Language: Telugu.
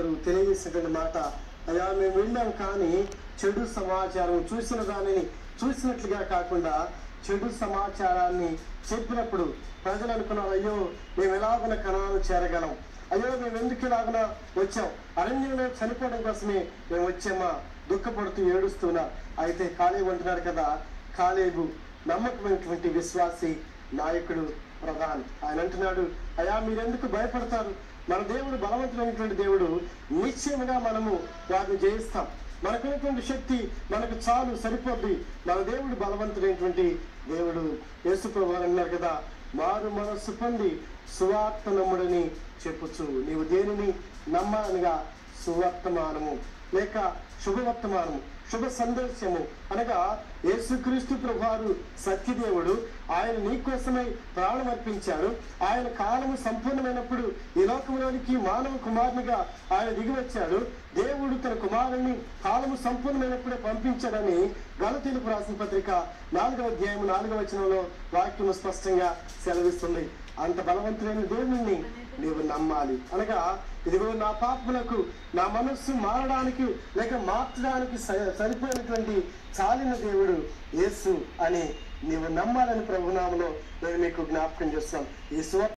వారు తెలియజేసినటువంటి మాట అయ్యా మేము వెళ్ళాం కానీ చెడు సమాచారం చూసిన దానిని చూసినట్లుగా కాకుండా చెడు సమాచారాన్ని చెప్పినప్పుడు ప్రజలు అనుకున్నారు అయ్యో మేము ఎలాగున కణాలు చేరగలం అయ్యో మేము ఎందుకు ఇలాగున వచ్చాం అరణ్యంలో చనిపోవడం కోసమే మేము వచ్చామా దుఃఖపడుతూ ఏడుస్తున్నా అయితే కాలేబు అంటున్నాడు కదా కాలేబు నమ్మకమైనటువంటి విశ్వాసి నాయకుడు ప్రధాన్ ఆయన అంటున్నాడు అయ్యా మీరెందుకు భయపడతారు మన దేవుడు బలవంతుడైనటువంటి దేవుడు నిశ్చయముగా మనము వారిని జయిస్తాం మనకున్నటువంటి శక్తి మనకు చాలు సరిపోద్ది మన దేవుడు బలవంతుడైనటువంటి దేవుడు యేసు ప్రభు అన్నారు కదా మారు మనస్సు పొంది సువార్త నమ్ముడని చెప్పుచు నీవు దేనిని నమ్మాలనిగా సువర్తమానము లేక శుభవర్తమానము శుభ సందేశము అనగా యేసుక్రీస్తు ప్రభువారు సత్యదేవుడు ఆయన నీ కోసమై ప్రాణం అర్పించారు ఆయన కాలము సంపూర్ణమైనప్పుడు ఈ లోకంలోనికి మానవ కుమారునిగా ఆయన దిగి వచ్చాడు దేవుడు తన కుమారుని కాలము సంపూర్ణమైనప్పుడే పంపించాడని గలతీలకు రాసిన పత్రిక నాలుగవ అధ్యాయం నాలుగవ వచనంలో వాక్యము స్పష్టంగా సెలవిస్తుంది అంత బలవంతుడైన దేవుడిని నీవు నమ్మాలి అనగా ఇదిగో నా పాపములకు నా మనస్సు మారడానికి లేక మార్చడానికి స- సరిపోయినటువంటి చాలిన దేవుడు యేసు అని నీవు నమ్మాలని ప్రభునామలో నేను మీకు జ్ఞాపకం చేస్తాం ఈ సువార్త